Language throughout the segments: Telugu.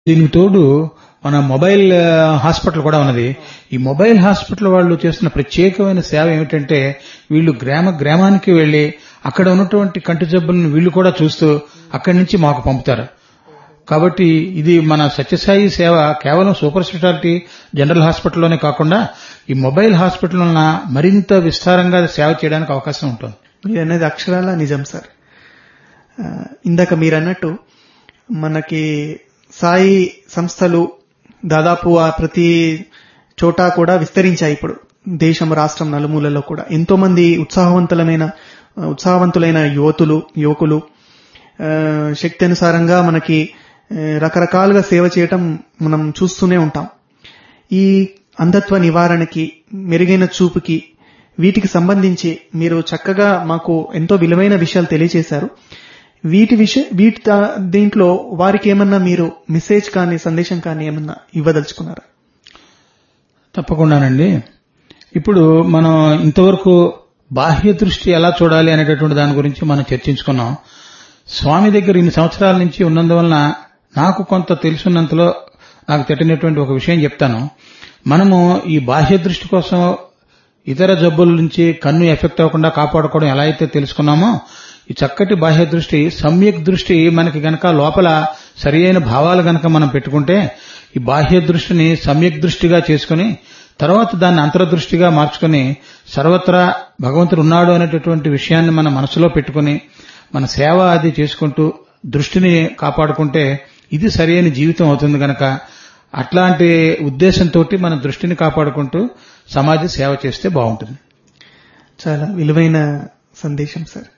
దీనికి తోడు మన మొబైల్ ఆ, హాస్పిటల్ కూడా ఉన్నది ఈ మొబైల్ హాస్పిటల్ వాళ్ళు చేస్తున్న ప్రత్యేకమైన సేవ ఏమిటంటే వీళ్ళు గ్రామ గ్రామానికి వెళ్లి అక్కడ ఉన్నటువంటి కంటి జబ్బులను వీళ్ళు కూడా చూస్తూ అక్కడి నుంచి మాకు పంపుతారు కాబట్టి ఇది మన సత్యసాయి సేవ కేవలం సూపర్ స్పెషాలిటీ జనరల్ హాస్పిటల్లోనే కాకుండా ఈ మొబైల్ హాస్పిటల్ వలన మరింత విస్తారంగా సేవ చేయడానికి అవకాశం ఉంటుంది మీరు అనేది అక్షరాల నిజం సార్ ఆ, ఇందాక మీరు అన్నట్టు మనకి సాయి సంస్థలు దాదాపు ఆ ప్రతి చోట కూడా విస్తరించాయి ఇప్పుడు దేశం రాష్ట్రం నలుమూలలో కూడా ఎంతో మంది ఉత్సాహవంతులమైన ఉత్సాహవంతులైన యువతులు యువకులు ఆ, శక్తి అనుసారంగా మనకి ఆ, రకరకాలుగా సేవ చేయటం మనం చూస్తూనే ఉంటాం ఈ అంధత్వ నివారణకి మెరుగైన చూపుకి వీటికి సంబంధించి మీరు చక్కగా మాకు ఎంతో విలువైన విషయాలు తెలియజేశారు వీటి విషయ వీటి దా- దీంట్లో వారికి ఏమన్నా మీరు మెసేజ్ కానీ సందేశం కానీ ఏమన్నా ఇవ్వదలుచుకున్నారా తప్పకుండానండి ఇప్పుడు మనం ఇంతవరకు బాహ్య దృష్టి ఎలా చూడాలి అనేటటువంటి దాని గురించి మనం చర్చించుకున్నాం స్వామి దగ్గర ఇన్ని సంవత్సరాల నుంచి ఉన్నందువలన నాకు కొంత తెలుసున్నంతలో నాకు తట్టినటువంటి ఒక విషయం చెప్తాను మనము ఈ బాహ్య దృష్టి కోసం ఇతర జబ్బుల నుంచి కన్ను ఎఫెక్ట్ అవ్వకుండా కాపాడుకోవడం ఎలా అయితే తెలుసుకున్నామో ఈ చక్కటి బాహ్య దృష్టి సమ్యక్ దృష్టి మనకి గనక లోపల సరియైన భావాలు గనక మనం పెట్టుకుంటే ఈ బాహ్య దృష్టిని సమ్యక్ దృష్టిగా చేసుకుని తర్వాత దాన్ని అంతర్దృష్టిగా మార్చుకుని సర్వత్రా భగవంతుడు ఉన్నాడు అనేటటువంటి విషయాన్ని మన మనసులో పెట్టుకుని మన సేవ అది చేసుకుంటూ దృష్టిని కాపాడుకుంటే ఇది సరైన జీవితం అవుతుంది గనక అట్లాంటి ఉద్దేశంతో మన దృష్టిని కాపాడుకుంటూ సమాజ సేవ చేస్తే బాగుంటుంది చాలా విలువైన సందేశం సార్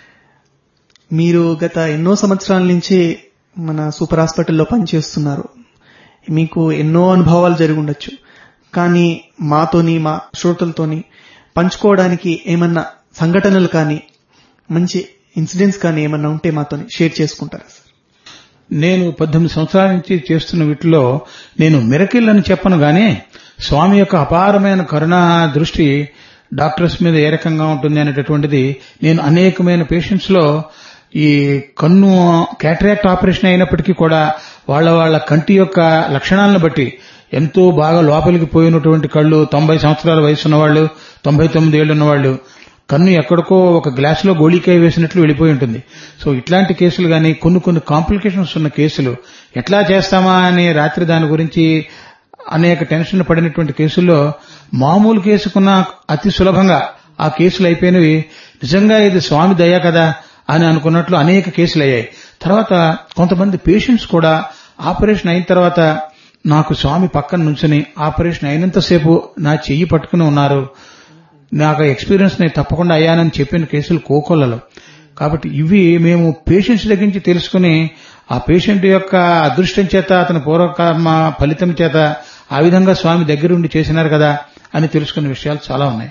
మీరు గత ఎన్నో సంవత్సరాల నుంచి మన సూపర్ హాస్పిటల్లో పనిచేస్తున్నారు మీకు ఎన్నో అనుభవాలు జరిగి ఉండొచ్చు కానీ మాతోని మా శ్రోతలతోని పంచుకోవడానికి ఏమన్నా సంఘటనలు కానీ మంచి ఇన్సిడెంట్స్ కానీ ఏమన్నా ఉంటే మాతోని షేర్ చేసుకుంటారా సార్ నేను పద్దెనిమిది సంవత్సరాల నుంచి చేస్తున్న వీటిలో నేను మిరకిల్ అని చెప్పను గానీ స్వామి యొక్క అపారమైన కరుణా దృష్టి డాక్టర్స్ మీద ఏ రకంగా ఉంటుంది అనేటటువంటిది నేను అనేకమైన పేషెంట్స్ లో ఈ కన్ను క్యాటరాక్ట్ ఆపరేషన్ అయినప్పటికీ కూడా వాళ్ళ వాళ్ళ కంటి యొక్క లక్షణాలను బట్టి ఎంతో బాగా లోపలికి పోయినటువంటి కళ్ళు తొంభై సంవత్సరాల వయసు ఉన్నవాళ్ళు తొంభై తొమ్మిది ఏళ్ళు ఉన్నవాళ్ళు కన్ను ఎక్కడికో ఒక గ్లాసులో గోళీకాయ వేసినట్లు వెళ్ళిపోయి ఉంటుంది సో ఇట్లాంటి కేసులు గాని కొన్ని కొన్ని కాంప్లికేషన్స్ ఉన్న కేసులు ఎట్లా చేస్తామా అనే రాత్రి దాని గురించి అనేక టెన్షన్ పడినటువంటి కేసుల్లో మామూలు కేసుకున్న అతి సులభంగా ఆ కేసులు అయిపోయినవి నిజంగా ఇది స్వామి దయ కదా అని అనుకున్నట్లు అనేక కేసులు అయ్యాయి తర్వాత కొంతమంది పేషెంట్స్ కూడా ఆపరేషన్ అయిన తర్వాత నాకు స్వామి పక్కన నుంచుని ఆపరేషన్ అయినంతసేపు నా చెయ్యి పట్టుకుని ఉన్నారు నాకు ఎక్స్పీరియన్స్ నేను తప్పకుండా అయ్యానని చెప్పిన కేసులు కోకొల్లలో కాబట్టి ఇవి మేము పేషెంట్స్ దగ్గర నుంచి తెలుసుకుని ఆ పేషెంట్ యొక్క అదృష్టం చేత అతని పూర్వకర్మ ఫలితం చేత ఆ విధంగా స్వామి దగ్గరుండి చేసినారు కదా అని తెలుసుకున్న విషయాలు చాలా ఉన్నాయి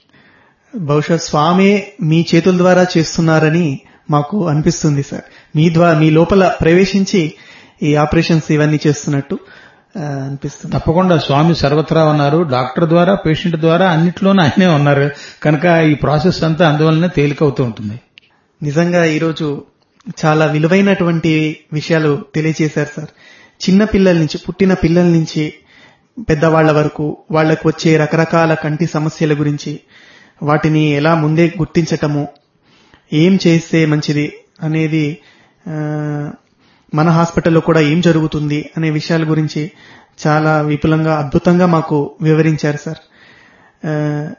బహుశా స్వామి మీ చేతుల ద్వారా చేస్తున్నారని మాకు అనిపిస్తుంది సార్ మీ ద్వారా మీ లోపల ప్రవేశించి ఈ ఆపరేషన్స్ ఇవన్నీ చేస్తున్నట్టు ఆ, అనిపిస్తుంది తప్పకుండా స్వామి సర్వత్రా ఉన్నారు డాక్టర్ ద్వారా పేషెంట్ ద్వారా అన్నిట్లోనూ ఆయనే ఉన్నారు కనుక ఈ ప్రాసెస్ అంతా అందువల్లనే తేలికవుతూ ఉంటుంది నిజంగా ఈరోజు చాలా విలువైనటువంటి విషయాలు తెలియజేశారు సార్ చిన్న పిల్లల నుంచి పుట్టిన పిల్లల నుంచి పెద్దవాళ్ల వరకు వాళ్లకు వచ్చే రకరకాల కంటి సమస్యల గురించి వాటిని ఎలా ముందే గుర్తించటము ఏం చేస్తే మంచిది అనేది ఆ, మన హాస్పిటల్లో కూడా ఏం జరుగుతుంది అనే విషయాల గురించి చాలా విపులంగా అద్భుతంగా మాకు వివరించారు సార్ ఆ,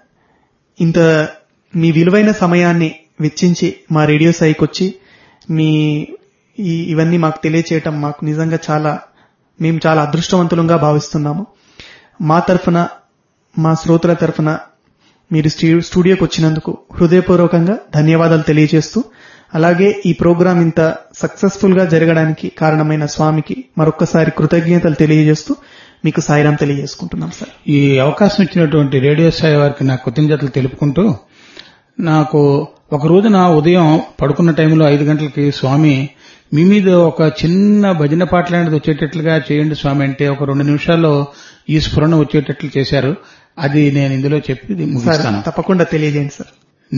ఇంత మీ విలువైన సమయాన్ని వెచ్చించి మా రేడియో సాయికి వచ్చి మీ ఈ ఇవన్నీ మాకు తెలియచేయటం మాకు నిజంగా చాలా మేము చాలా అదృష్టవంతులంగా భావిస్తున్నాము మా తరఫున మా శ్రోతల తరఫున మీరు స్టూ- స్టూడియోకి వచ్చినందుకు హృదయపూర్వకంగా ధన్యవాదాలు తెలియజేస్తూ అలాగే ఈ ప్రోగ్రాం ఇంత సక్సెస్ఫుల్ గా జరగడానికి కారణమైన స్వామికి మరొక్కసారి కృతజ్ఞతలు తెలియజేస్తూ మీకు సాయిరాం తెలియజేసుకుంటున్నాం సార్ ఈ అవకాశం ఇచ్చినటువంటి రేడియో సాయి వారికి నా కృతజ్ఞతలు తెలుపుకుంటూ నాకు ఒక రోజున ఉదయం పడుకున్న టైంలో ఐదు గంటలకి స్వామి మీ మీద ఒక చిన్న భజన పాట లాంటిది వచ్చేటట్లుగా చేయండి స్వామి అంటే ఒక రెండు నిమిషాల్లో ఈ స్ఫురణ వచ్చేటట్లు చేశారు అది నేను ఇందులో చెప్పి సార్ ముగిస్తాను తప్పకుండా తెలియజేయండి సార్